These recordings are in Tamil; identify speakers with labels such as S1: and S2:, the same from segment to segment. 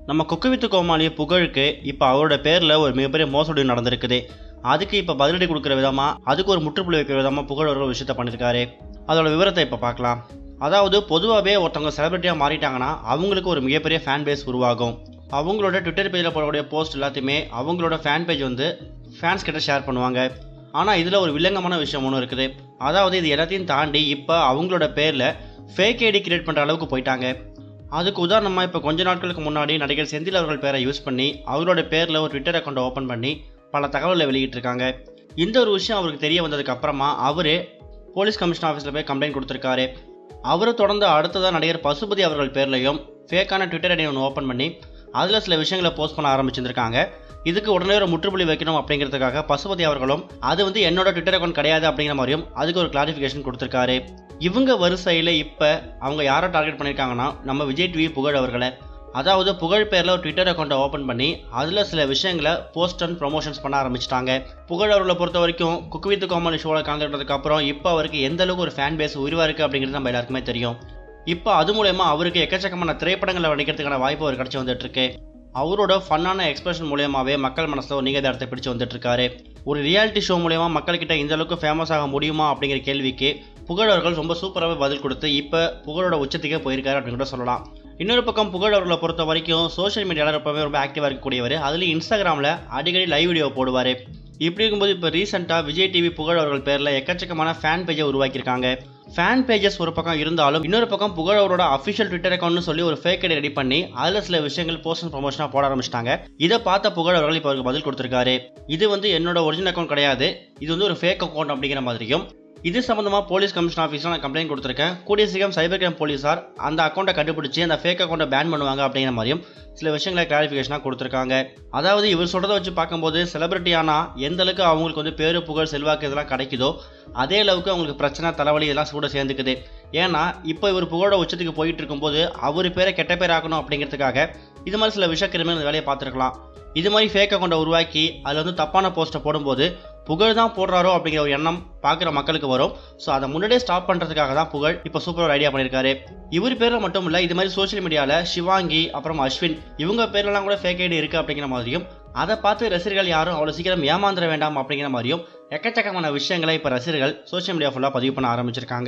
S1: நம்ம குக்குவித்து கோமாளி புகழுக்கு இப்போ அவரோட பேரில் ஒரு மிகப்பெரிய மோசடி நடந்திருக்குது அதுக்கு இப்போ பதிலடி கொடுக்குற விதமாக அதுக்கு ஒரு முற்றுப்புள்ளி வைக்கிற விதமாக புகழ் ஒரு விஷயத்த பண்ணியிருக்காரு அதோட விவரத்தை இப்போ பார்க்கலாம் அதாவது பொதுவாகவே ஒருத்தவங்க செலிபிரிட்டியாக மாறிட்டாங்கன்னா அவங்களுக்கு ஒரு மிகப்பெரிய ஃபேன் பேஸ் உருவாகும் அவங்களோட ட்விட்டர் பேஜில் போடக்கூடிய போஸ்ட் எல்லாத்தையுமே அவங்களோட ஃபேன் பேஜ் வந்து ஃபேன்ஸ் கிட்ட ஷேர் பண்ணுவாங்க ஆனால் இதில் ஒரு வில்லங்கமான விஷயம் ஒன்று இருக்குது அதாவது இது எல்லாத்தையும் தாண்டி இப்போ அவங்களோட பேரில் ஃபேக் ஐடி கிரியேட் பண்ணுற அளவுக்கு போயிட்டாங்க அதுக்கு உதாரணமாக இப்போ கொஞ்ச நாட்களுக்கு முன்னாடி நடிகர் செந்தில் அவர்கள் பேரை யூஸ் பண்ணி அவரோட பேரில் ஒரு ட்விட்டர் அக்கௌண்ட்டை ஓப்பன் பண்ணி பல தகவலை வெளியிட்டிருக்காங்க இந்த ஒரு விஷயம் அவருக்கு தெரிய வந்ததுக்கு அப்புறமா அவர் போலீஸ் கமிஷனர் ஆஃபீஸில் போய் கம்ப்ளைண்ட் கொடுத்துருக்காரு அவரை தொடர்ந்து அடுத்ததாக நடிகர் பசுபதி அவர்கள் பேர்லையும் ஃபேக்கான ட்விட்டர் ஐடி ஒன்று ஓப்பன் பண்ணி அதில் சில விஷயங்களை போஸ்ட் பண்ண ஆரம்பிச்சிருக்காங்க இதுக்கு உடனே ஒரு முற்றுப்புள்ளி வைக்கணும் அப்படிங்கிறதுக்காக பசுபதி அவர்களும் அது வந்து என்னோட ட்விட்டர் அக்கௌண்ட் கிடையாது அப்படிங்கிற மாதிரியும் அதுக்கு ஒரு கிளாரிஃபிகேஷன் கொடுத்துருக்காரு இவங்க வரிசையில் இப்போ அவங்க யாரை டார்கெட் பண்ணியிருக்காங்கன்னா நம்ம விஜய் டிவி புகழ் அவர்களை அதாவது புகழ் பேரில் ஒரு ட்விட்டர் அக்கௌண்ட்டை ஓப்பன் பண்ணி அதில் சில விஷயங்களை போஸ்ட் அண்ட் ப்ரொமோஷன்ஸ் பண்ண ஆரம்பிச்சிட்டாங்க புகழ் அவர்களை பொறுத்த வரைக்கும் குக்கு வித் காமெடி ஷோவில் கலந்துக்கிட்டதுக்கு அப்புறம் இப்போ அவருக்கு எந்த அளவுக்கு ஒரு ஃபேன் பேஸ் உருவாக இருக்குது அப்படிங்கிறது நம்ம எல்லாருக்குமே தெரியும் இப்போ அது மூலயமா அவருக்கு எக்கச்சக்கமான திரைப்படங்களை நடிக்கிறதுக்கான வாய்ப்பு அவர் கிடச்சி வந்துட்டு இருக்கு அவரோட ஃபன்னான எக்ஸ்பிரஷன் மூலியமாகவே மக்கள் மனசில் ஒரு நீங்க இடத்தை பிடிச்சு வந்துட்டு இருக்காரு ஒரு ரியாலிட்டி ஷோ மூலயமா மக்கள்கிட்ட இந்த அளவுக்கு ஃபேமஸ் ஆக முடியுமா அப்படிங்கிற கேள்விக்கு புகழ் அவர்கள் ரொம்ப சூப்பராகவே பதில் கொடுத்து இப்போ புகழோட உச்சத்துக்கே போயிருக்காரு அப்படின்னு கூட சொல்லலாம் இன்னொரு பக்கம் புகழ் அவர்களை பொறுத்த வரைக்கும் சோஷியல் மீடியாவில் ரொம்பவே ரொம்ப ஆக்டிவாக இருக்கக்கூடியவர் அதுலேயும் இன்ஸ்டாகிராமில் அடிக்கடி லைவ் வீடியோ போடுவார் இப்படி இருக்கும்போது இப்போ ரீசெண்டாக விஜய் டிவி புகழ் அவர்கள் பேரில் எக்கச்சக்கமான ஃபேன் பேஜை உருவாக்கியிருக்காங்க ஃபேன் பேஜஸ் ஒரு பக்கம் இருந்தாலும் இன்னொரு பக்கம் புகழ் அவரோட அஃபிஷியல் ட்விட்டர் அக்கௌண்ட்னு சொல்லி ஒரு ஃபேக் ஐடி ரெடி பண்ணி அதில் சில விஷயங்கள் போஸ்ட் ப்ரொமோஷனாக போட ஆரம்பிச்சிட்டாங்க இதை பார்த்த புகழ் அவர்கள் இப்போ அவருக்கு பதில் கொடுத்துருக்காரு இது வந்து என்னோட ஒரிஜினல் அக்கௌண்ட் கிடையாது இது வந்து ஒரு ஃபேக் அக்கௌண்ட் அப்படிங்கிற மாதிரியும் இது சம்மந்தமாக போலீஸ் கமிஷன் ஆஃபீஸில் நான் கம்ப்ளைண்ட் கொடுத்துருக்கேன் கூடிய சீக்கிரம் சைபர் கிரைம் போலீஸார் அந்த அக்கௌண்ட்டை கண்டுபிடிச்சி அந்த ஃபேக் அக்கௌண்ட்டை பேன் பண்ணுவாங்க அப்படிங்கிற மாதிரியும் சில விஷயங்களை கிளாரிஃபிகேஷனாக கொடுத்துருக்காங்க அதாவது இவர் சொல்கிறத வச்சு பார்க்கும்போது செலிபிரிட்டி ஆனால் எந்த அளவுக்கு அவங்களுக்கு வந்து பேரு புகழ் செல்வாக்கு இதெல்லாம் கிடைக்குதோ அதே அளவுக்கு அவங்களுக்கு பிரச்சனை தலைவலி இதெல்லாம் கூட சேர்ந்துக்குது ஏன்னா இப்போ இவர் புகழோட உச்சத்துக்கு போயிட்டு இருக்கும்போது அவர் பேரை கெட்ட பேர் ஆக்கணும் அப்படிங்கிறதுக்காக இது மாதிரி சில விஷயக்கிரமே அந்த வேலையை பார்த்துருக்கலாம் இது மாதிரி ஃபேக் அக்கௌண்ட்டை உருவாக்கி அதில் வந்து தப்பான போஸ்ட்டை போடும்போது புகழ் தான் போடுறாரோ அப்படிங்கிற ஒரு எண்ணம் பார்க்குற மக்களுக்கு வரும் ஸோ அதை முன்னாடியே ஸ்டாப் பண்ணுறதுக்காக தான் புகழ் இப்போ சூப்பர் ஒரு ஐடியா பண்ணியிருக்காரு இவர் பேரில் மட்டும் இல்லை இது மாதிரி சோஷியல் மீடியாவில் சிவாங்கி அப்புறம் அஸ்வின் இவங்க பேர்லலாம் கூட ஃபேக் ஐடி இருக்குது அப்படிங்கிற மாதிரியும் அதை பார்த்து ரசிகர்கள் யாரும் அவ்வளோ சீக்கிரம் ஏமாந்துட வேண்டாம் அப்படிங்கிற மாதிரியும் எக்கச்சக்கமான விஷயங்களை இப்போ ரசிகர்கள் சோஷியல் மீடியா ஃபுல்லாக பதிவு பண்ண ஆரம்பிச்சிருக்காங்க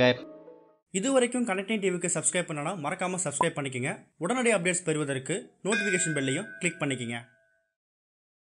S2: இது வரைக்கும் கனெக்டிங் டிவிக்கு சப்ஸ்கிரைப் பண்ணனா மறக்காமல் சப்ஸ்கிரைப் பண்ணிக்கங்க உடனடி அப்டேட்ஸ் பெறுவதற்கு நோட்டிஃபிகேஷன் பெல்லையும் கிளிக் பண்ணிக்கங்க